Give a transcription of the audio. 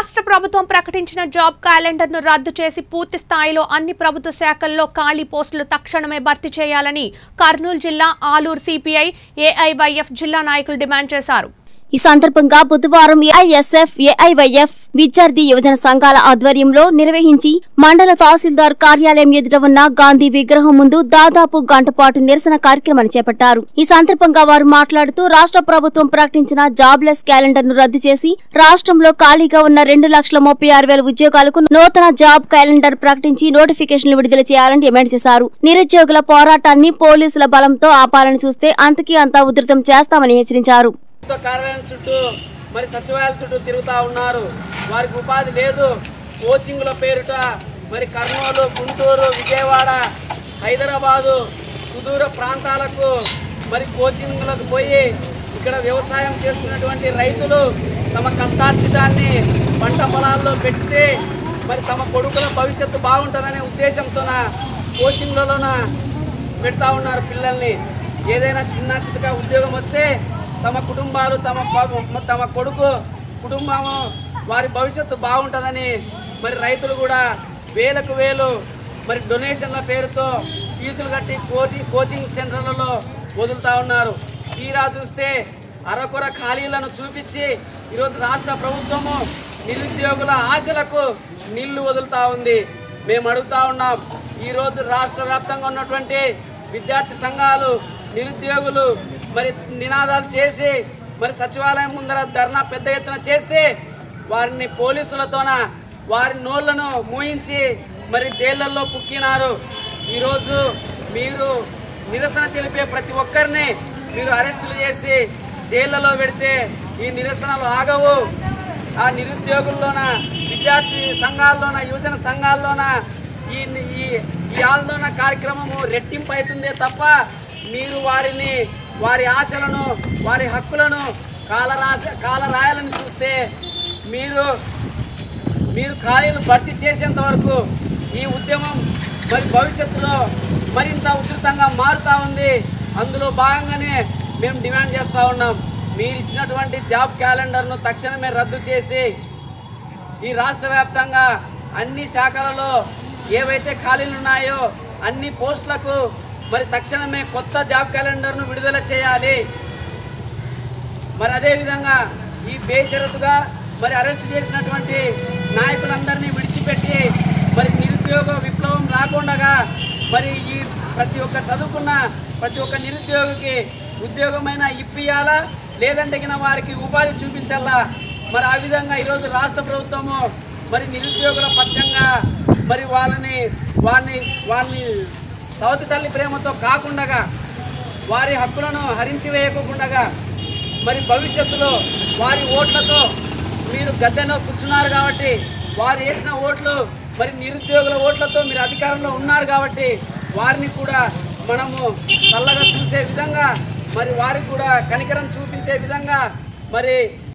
రాష్ట్ర ప్రభుత్వం ప్రకటించిన జాబ్ క్యాలెండర్ ను రద్దు చేసి పూర్తి స్థాయిలో అన్ని ప్రభుత్వ శాఖల్లో ఖాళీ పోస్టులు తక్షణమే భర్తీ చేయాలని కర్నూలు జిల్లా ఆలూరు సిపిఐ ఏఐవైఎఫ్ జిల్లా నాయకులు డిమాండ్ చేశారు ఈ సందర్భంగా బుధవారం ఏఐఎస్ఎఫ్ ఏఐవైఎఫ్ విద్యార్థి యువజన సంఘాల ఆధ్వర్యంలో నిర్వహించి మండల తహసీల్దార్ కార్యాలయం ఎదుట ఉన్న గాంధీ విగ్రహం ముందు దాదాపు గంట పాటు నిరసన కార్యక్రమాన్ని చేపట్టారు ఈ సందర్భంగా వారు మాట్లాడుతూ రాష్ట్ర ప్రభుత్వం ప్రకటించిన జాబ్లెస్ క్యాలెండర్ ను రద్దు చేసి రాష్ట్రంలో ఖాళీగా ఉన్న రెండు లక్షల ముప్పై ఆరు వేల ఉద్యోగాలకు నూతన జాబ్ క్యాలెండర్ ప్రకటించి నోటిఫికేషన్లు విడుదల చేయాలని డిమాండ్ చేశారు నిరుద్యోగుల పోరాటాన్ని పోలీసుల బలంతో ఆపాలని చూస్తే అంతకీ అంతా ఉధృతం చేస్తామని హెచ్చరించారు ప్రభుత్వ కార్యాలయం చుట్టూ మరి సచివాలయం చుట్టూ తిరుగుతూ ఉన్నారు వారికి ఉపాధి లేదు కోచింగ్ల పేరుట మరి కర్నూలు గుంటూరు విజయవాడ హైదరాబాదు సుదూర ప్రాంతాలకు మరి కోచింగ్లకు పోయి ఇక్కడ వ్యవసాయం చేస్తున్నటువంటి రైతులు తమ కష్టార్జితాన్ని పంట పొలాల్లో పెడితే మరి తమ కొడుకుల భవిష్యత్తు బాగుంటుందనే ఉద్దేశంతోన కోచింగ్లలోన పెడతా ఉన్నారు పిల్లల్ని ఏదైనా చిన్న చిన్నగా ఉద్యోగం వస్తే తమ కుటుంబాలు తమ ప- తమ కొడుకు కుటుంబము వారి భవిష్యత్తు బాగుంటుందని మరి రైతులు కూడా వేలకు వేలు మరి డొనేషన్ల పేరుతో ఫీజులు కట్టి కోటి కోచింగ్ సెంటర్లలో వదులుతా ఉన్నారు తీరా చూస్తే అరకొర ఖాళీలను చూపించి ఈరోజు రాష్ట్ర ప్రభుత్వము నిరుద్యోగుల ఆశలకు నీళ్లు వదులుతా ఉంది మేము అడుగుతా ఉన్నాం ఈరోజు రాష్ట్ర వ్యాప్తంగా ఉన్నటువంటి విద్యార్థి సంఘాలు నిరుద్యోగులు మరి నినాదాలు చేసి మరి సచివాలయం ముందర ధర్నా పెద్ద ఎత్తున చేస్తే వారిని పోలీసులతోన వారి నోళ్లను మూయించి మరి జైళ్ళల్లో కుక్కినారు ఈరోజు మీరు నిరసన తెలిపే ప్రతి ఒక్కరిని మీరు అరెస్టులు చేసి జైళ్ళలో పెడితే ఈ నిరసనలు ఆగవు ఆ నిరుద్యోగుల్లోన విద్యార్థి సంఘాల్లోన యువజన సంఘాల్లోన ఈ ఈ ఈ ఆందోళన కార్యక్రమము రెట్టింపు అవుతుందే తప్ప మీరు వారిని వారి ఆశలను వారి హక్కులను కాలరాశ కాలరాయాలని చూస్తే మీరు మీరు ఖాళీలు భర్తీ చేసేంత వరకు ఈ ఉద్యమం మరి భవిష్యత్తులో మరింత ఉధృతంగా మారుతూ ఉంది అందులో భాగంగానే మేము డిమాండ్ చేస్తూ ఉన్నాం మీరు ఇచ్చినటువంటి జాబ్ క్యాలెండర్ను తక్షణమే రద్దు చేసి ఈ రాష్ట్ర వ్యాప్తంగా అన్ని శాఖలలో ఏవైతే ఖాళీలు ఉన్నాయో అన్ని పోస్టులకు మరి తక్షణమే కొత్త జాబ్ క్యాలెండర్ను విడుదల చేయాలి మరి అదేవిధంగా ఈ బేషరతుగా మరి అరెస్ట్ చేసినటువంటి నాయకులందరినీ విడిచిపెట్టి మరి నిరుద్యోగ విప్లవం రాకుండా మరి ఈ ప్రతి ఒక్క చదువుకున్న ప్రతి ఒక్క నిరుద్యోగికి ఉద్యోగమైన ఇప్పియాలా లేదంటే గిన వారికి ఉపాధి చూపించాలా మరి ఆ విధంగా ఈరోజు రాష్ట్ర ప్రభుత్వము మరి నిరుద్యోగుల పక్షంగా మరి వాళ్ళని వారిని వారిని సవతి తల్లి ప్రేమతో కాకుండా వారి హక్కులను హరించి వేయకుండా మరి భవిష్యత్తులో వారి ఓట్లతో మీరు గద్దెలో కూర్చున్నారు కాబట్టి వారు వేసిన ఓట్లు మరి నిరుద్యోగుల ఓట్లతో మీరు అధికారంలో ఉన్నారు కాబట్టి వారిని కూడా మనము చల్లగా చూసే విధంగా మరి వారికి కూడా కనికరం చూపించే విధంగా మరి